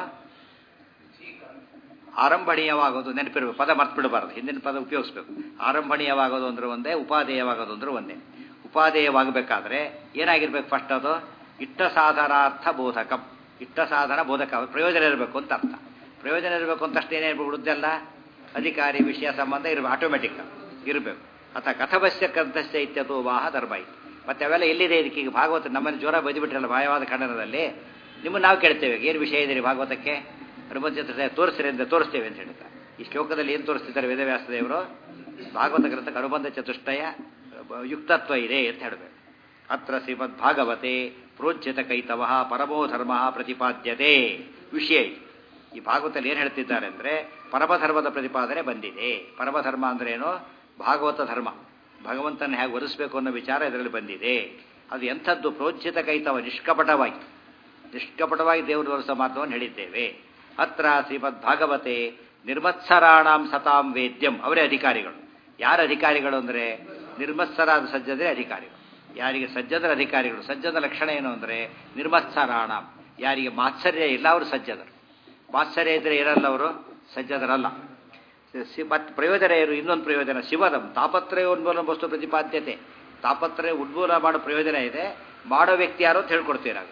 ಆರಂಭಣೀಯವಾಗೋದು ನೆನಪಿರಬೇಕು ಪದ ಮರ್ತು ಬಿಡಬಾರ್ದು ಹಿಂದಿನ ಪದ ಉಪಯೋಗಿಸ್ಬೇಕು ಆರಂಭಣೀಯವಾಗೋದು ಅಂದ್ರೆ ಒಂದೇ ಉಪಾದೇಯವಾಗೋದು ಅಂದ್ರೆ ಒಂದೇ ಉಪಾದೇಯವಾಗಬೇಕಾದ್ರೆ ಏನಾಗಿರ್ಬೇಕು ಫಸ್ಟ್ ಅದು ಇಷ್ಟ ಸಾಧನಾರ್ಥ ಬೋಧಕಂ ಇಷ್ಟ ಸಾಧನ ಬೋಧಕ ಪ್ರಯೋಜನ ಇರಬೇಕು ಅಂತ ಅರ್ಥ ಪ್ರಯೋಜನ ಇರಬೇಕು ಅಂತ ಅಷ್ಟೇ ಏನಿರ್ಬೇಕು ಉಳಿದೆಲ್ಲ ಅಧಿಕಾರಿ ವಿಷಯ ಸಂಬಂಧ ಇರಬೇಕು ಆಟೋಮೆಟಿಕ್ ಇರಬೇಕು ಅಥವಾ ಕಥವಶ್ಯ ಕಂತಶ್ಯ ಇತ್ಯದು ವಾಹ ಧರ್ಮ ಇತ್ತು ಮತ್ತೆ ಅವೆಲ್ಲ ಎಲ್ಲಿದೆ ಇದಕ್ಕೆ ಈಗ ಭಾಗವತ ನಮ್ಮನ್ನು ಜ್ವರ ಬದಿಬಿಟ್ರಲ್ಲ ಭಾಯವಾದ ಖಂಡನದಲ್ಲಿ ನಿಮ್ಮನ್ನು ನಾವು ಕೇಳ್ತೇವೆ ಏನು ವಿಷಯ ಇದೆ ಭಾಗವತಕ್ಕೆ ಹನುಮಂತ ತೋರಿಸ್ರಿ ಅಂತ ತೋರಿಸ್ತೇವೆ ಅಂತ ಹೇಳ್ತಾರೆ ಈ ಶ್ಲೋಕದಲ್ಲಿ ಏನು ತೋರಿಸ್ತಿದ್ದಾರೆ ವೇದವ್ಯಾಸ ದೇವರು ಭಾಗವತ ಗ್ರಂಥಕ್ಕೆ ಅನುಬಂಧ ಚತುಷ್ಟಯ ಯುಕ್ತತ್ವ ಇದೆ ಅಂತ ಹೇಳಬೇಕು ಅತ್ರ ಶ್ರೀಮದ್ ಭಾಗವತೆ ಪ್ರೋಚ್ಯತ ಕೈತವ ಪರಮೋ ಧರ್ಮ ಪ್ರತಿಪಾದ್ಯತೆ ವಿಷಯ ಇದು. ಈ ಭಾಗವತದಲ್ಲಿ ಏನು ಹೇಳ್ತಿದ್ದಾರೆ ಅಂದರೆ ಪರಮಧರ್ಮದ ಪ್ರತಿಪಾದನೆ ಬಂದಿದೆ ಪರಮಧರ್ಮ ಅಂದ್ರೇನು ಭಾಗವತ ಧರ್ಮ ಭಗವಂತನ ಹೇಗೆ ಒಲಿಸಬೇಕು ಅನ್ನೋ ವಿಚಾರ ಇದರಲ್ಲಿ ಬಂದಿದೆ ಅದು ಎಂಥದ್ದು ಪ್ರೋಚ್ಯತ ಕೈತವ ನಿಷ್ಕಪಟವಾಗಿ ನಿಷ್ಕಪಟವಾಗಿ ದೇವರು ತೋರಿಸೋ ಮಾತವನ್ನು ಹೇಳಿದ್ದೇವೆ ಅತ್ರ ಶ್ರೀಮದ್ ಭಾಗವತೆ ನಿರ್ಮತ್ಸರಾಣಾಂ ಸತಾಂ ವೇದ್ಯಂ ಅವರೇ ಅಧಿಕಾರಿಗಳು ಯಾರ ಅಧಿಕಾರಿಗಳು ಅಂದರೆ ನಿರ್ಮತ್ಸರಾದ ಸಜ್ಜದರೆ ಅಧಿಕಾರಿಗಳು ಯಾರಿಗೆ ಸಜ್ಜದರ ಅಧಿಕಾರಿಗಳು ಸಜ್ಜದ ಲಕ್ಷಣ ಏನು ಅಂದರೆ ನಿರ್ಮತ್ಸರಾಣ ಯಾರಿಗೆ ಮಾತ್ಸರ್ಯ ಇಲ್ಲ ಅವರು ಸಜ್ಜದರು ಮಾತ್ಸರ್ಯ ಇದ್ರೆ ಇರಲ್ಲ ಅವರು ಸಜ್ಜದರಲ್ಲ ಸಿ- ಮತ್ತೆ ಪ್ರಯೋಜನ ಏನು ಇನ್ನೊಂದು ಪ್ರಯೋಜನ ಶಿವದಂ ತಾಪತ್ರಯ ಉನ್ಮೂಲನ ವಸ್ತು ಪ್ರತಿಪಾದ್ಯತೆ ತಾಪತ್ರಯ ಉನ್ಮೂಲ ಮಾಡೋ ಪ್ರಯೋಜನ ಇದೆ ಮಾಡೋ ವ್ಯಕ್ತಿ ಯಾರು ಅಂತ ಹೇಳ್ಕೊಡ್ತೀರಾಗ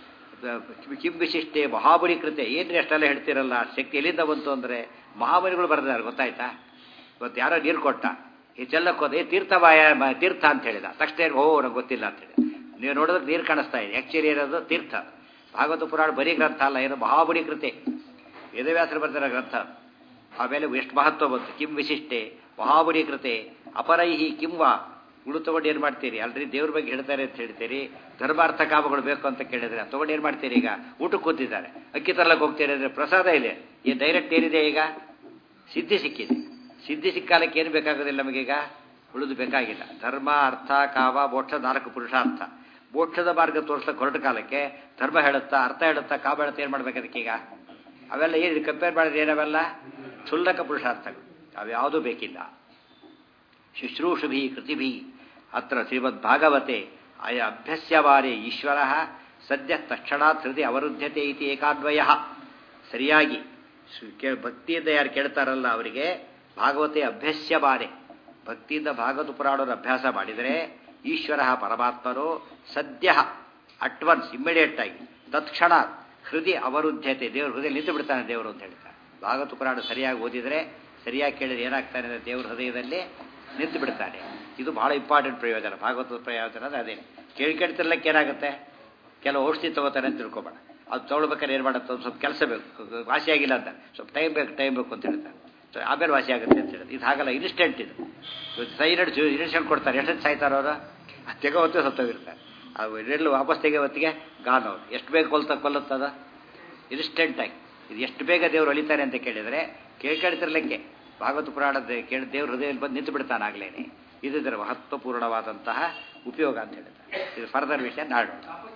ಕಿಂ ವಿಶಿಷ್ಟೆ ಮಹಾಬಲಿ ಕೃತೆ ಏನ್ರಿ ಅಷ್ಟೆಲ್ಲ ಹೇಳ್ತಿರಲ್ಲ ಆ ಶಕ್ತಿ ಎಲ್ಲಿಂದ ಬಂತು ಅಂದರೆ ಮಹಾಬಲಿಗಳು ಬರೆದಾರೆ ಗೊತ್ತಾಯ್ತಾ ಇವತ್ತು ಯಾರೋ ನೀರು ಕೊಟ್ಟ ಈ ಚೆಲ್ಲಕ್ಕೆ ಹೋದೆ ತೀರ್ಥ ಬಾಯ ಮ- ತೀರ್ಥ ಅಂತ ಹೇಳಿದ ತಕ್ಷಣ ಏನು, ಓ ನಂಗೆ ಗೊತ್ತಿಲ್ಲ ಅಂತ ಹೇಳಿ ನೀವು ನೋಡೋದಕ್ಕೆ ನೀರು ಕಾಣಿಸ್ತಾ ಇದೆ ಆ್ಯಕ್ಚುಲಿ ಇರೋದು ತೀರ್ಥ ಭಾಗವತ ಪುರಾಣ ಬರೀ ಗ್ರಂಥ ಅಲ್ಲ ಏನು ಮಹಾಬಲಿ ಕೃತೆ ವೇದವ್ಯಾಸರು ಬರ್ತಿರೋ ಗ್ರಂಥ ಆಮೇಲೆ ಎಷ್ಟು ಮಹತ್ವ ಬಂತು ಕಿಂ ವಿಶಿಷ್ಟೆ ಮಹಾಬಲಿ ಕೃತೆ ಅಪರೈಹಿ ಕಿಂವಾ ಉಳು ತಗೊಂಡು ಏನು ಮಾಡ್ತೀರಿ ಅಲ್ರಿ ದೇವ್ರ ಬಗ್ಗೆ ಹೇಳ್ತಾರೆ ಅಂತ ಹೇಳ್ತೀರಿ ಧರ್ಮಾರ್ಥ ಕಾಮಗಳು ಬೇಕು ಅಂತ ಕೇಳಿದ್ರೆ ತಗೊಂಡು ಏನು ಮಾಡ್ತೀರಿ ಈಗ ಊಟಕ್ಕೆ ಕೂತಿದ್ದಾರೆ ಅಕ್ಕಿ ತರಲಕ್ಕೆ ಹೋಗ್ತೀರಿ ಅಂದರೆ ಪ್ರಸಾದ ಇದೆ ಈ ಡೈರೆಕ್ಟ್ ಏನಿದೆ ಈಗ ಸಿದ್ಧಿ ಸಿಕ್ಕಿದೆ ಸಿದ್ಧಿ ಸಿಕ್ಕಾಲಕ್ಕೆ ಏನು ಬೇಕಾಗೋದಿಲ್ಲ ನಮಗೀಗ ಉಳಿದು ಬೇಕಾಗಿಲ್ಲ ಧರ್ಮ ಅರ್ಥ ಕಾಮ ಮೋಕ್ಷ ನಾಲ್ಕು ಪುರುಷಾರ್ಥ ಮೋಕ್ಷದ ಮಾರ್ಗ ತೋರಿಸ್ಲಿಕ್ಕೆ ಹೊರಟ ಕಾಲಕ್ಕೆ ಧರ್ಮ ಹೇಳುತ್ತಾ ಅರ್ಥ ಹೇಳುತ್ತಾ ಕಾಮ ಹೇಳುತ್ತಾ ಏನು ಮಾಡ್ಬೇಕು ಅದಕ್ಕೀಗ ಅವೆಲ್ಲ ಏನು ಕಂಪೇರ್ ಮಾಡಿದ್ರೆ ಏನವೆಲ್ಲ ಕ್ಷುಲ್ಲಕ ಪುರುಷಾರ್ಥಗಳು ಅವ್ಯಾವುದೂ ಬೇಕಿಲ್ಲ ಶುಶ್ರೂಷುಭಿ ಕೃತಿಭಿ ಅತ್ರ ಶ್ರೀಮದ್ ಭಾಗವತೆ ಅಯ ಅಭ್ಯಸ್ಯವಾರೆ ಈಶ್ವರ ಸದ್ಯ ತಕ್ಷಣಾತ್ ಹೃದಯ ಅವರುದ್ಧತೆ ಇತಿ ಏಕಾನ್ವಯ ಸರಿಯಾಗಿ ಸು- ಕೇ- ಭಕ್ತಿಯಿಂದ ಯಾರು ಕೇಳ್ತಾರಲ್ಲ ಅವರಿಗೆ ಭಾಗವತೆ ಅಭ್ಯಸ್ಯವಾರೆ ಭಕ್ತಿಯಿಂದ ಭಾಗವತ ಪುರಾಣವನ್ನು ಅಭ್ಯಾಸ ಮಾಡಿದರೆ ಈಶ್ವರ ಪರಮಾತ್ಮನು ಸದ್ಯ ಅಟ್ವನ್ಸ್ ಇಮ್ಮಿಡಿಯೇಟ್ ಆಗಿ ತತ್ಕ್ಷಣ ಹೃದಯ ಅವರುದ್ಧತೆ ದೇವರು ಹೃದಯ ನಿಂತು ಬಿಡ್ತಾನೆ ದೇವರು ಅಂತ ಹೇಳ್ತಾರೆ ಭಾಗವತ ಪುರಾಣ ಸರಿಯಾಗಿ ಓದಿದರೆ ಸರಿಯಾಗಿ ಕೇಳಿದ್ರೆ ಏನಾಗ್ತಾನೆ ಅಂದರೆ ದೇವ್ರ ಹೃದಯದಲ್ಲಿ ನಿಂತು ಬಿಡ್ತಾನೆ ಇದು ಬಹಳ ಇಂಪಾರ್ಟೆಂಟ್ ಪ್ರಯೋಜನ ಭಾಗವತದ ಪ್ರಯೋಜನ ಅಂದ್ರೆ ಅದೇನೆ ಕೇಳಿ ಕೇಳ್ತಿರ್ಲಕ್ಕೆ ಏನಾಗುತ್ತೆ ಕೆಲವು ಔಷಧಿ ತಗೋತಾರೆ ಅಂತ ತಿಳ್ಕೊಬೇಡ ಅದು ತೊಗೊಳ್ಬೇಕಾದ್ರೆ ಏನು ಮಾಡುತ್ತೆ ಒಂದು ಸ್ವಲ್ಪ ಕೆಲಸ ಬೇಕು ವಾಸಿ ಆಗಿಲ್ಲ ಅಂತ ಸ್ವಲ್ಪ ಟೈಮ್ ಬೇಕು ಟೈಮ್ ಬೇಕು ಅಂತ ಹೇಳ್ತಾರೆ ಸೊ ಆಮೇಲೆ ವಾಸಿ ಆಗುತ್ತೆ ಅಂತ ಹೇಳಿದ್ರು ಇದು ಹಾಗಲ್ಲ ಇನ್ಸ್ಟೆಂಟ್ ಇದು ಸೈಲೆಂಟ್ ಇನ್ಸ್ಟೆಂಟ್ ಕೊಡ್ತಾರೆ ಎಷ್ಟು ಸಾಯ್ತಾರೋ ಅವರು ತೆಗೋ ಹೊತ್ತು ಸತ್ತೋಗಿರ್ತಾರೆ ಅದು ಇದೆಲ್ಲ ವಾಪಸ್ ತೆಗೆ ಹೊತ್ತಿಗೆ ಗಾನ್ ಅವ್ರು ಎಷ್ಟು ಬೇಗ ಕೊಲ್ತ ಕೊಲ್ಲುತ್ತದ ಇನ್ಸ್ಟೆಂಟಾಗಿ ಇದು ಎಷ್ಟು ಬೇಗ ದೇವರು ಅಳಿತಾರೆ ಅಂತ ಕೇಳಿದರೆ ಕೇಳ್ಕೊಳ್ತಿರ್ಲಿಕ್ಕೆ ಭಾಗವತ ಪುರಾಣದ ಕೇಳಿ ದೇವ್ರ ಹೃದಯದಲ್ಲಿ ಬಂದು ನಿಂತು ಬಿಡ್ತಾನೆ ಆಗ್ಲೇನೆ ಇದು ಇದರ ಮಹತ್ವಪೂರ್ಣವಾದಂತಹ ಉಪಯೋಗ ಅಂತ ಹೇಳ್ತಾರೆ ಇದು ಫರ್ದರ್ ವಿಷಯ ನಾಡು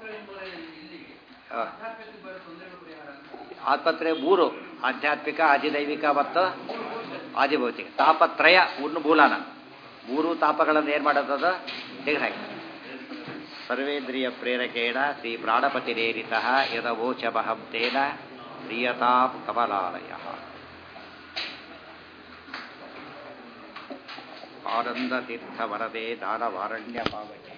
ಆ. ಆತ್ಮತ್ರಯ ಮೂರು ಆಧ್ಯಾತ್ಮಿಕ ಆದಿದೈವಿಕ ಮತ್ತು ಆದಿಭೌತಿಕ ತಾಪತ್ರಯ ಉನ್ಮೂಲನ ಮೂರು ತಾಪಗಳನ್ನು ಏನು ಮಾಡೋದದ ತೆಗೆದುಹಾಕಿ ಸರ್ವೇಂದ್ರಿಯ ಪ್ರೇರಕೇಣ ಶ್ರೀ ಪ್ರಾಣಪತಿರೇರಿತ ಯದವೋಚಮಹಂ ತೇನ ಪ್ರಿಯತಾಂ ಕಮಲಾಲಯ ಆನಂದತೀರ್ಥವರದೆ ದಾನವಾರಣ್ಯ ಪಾವಯ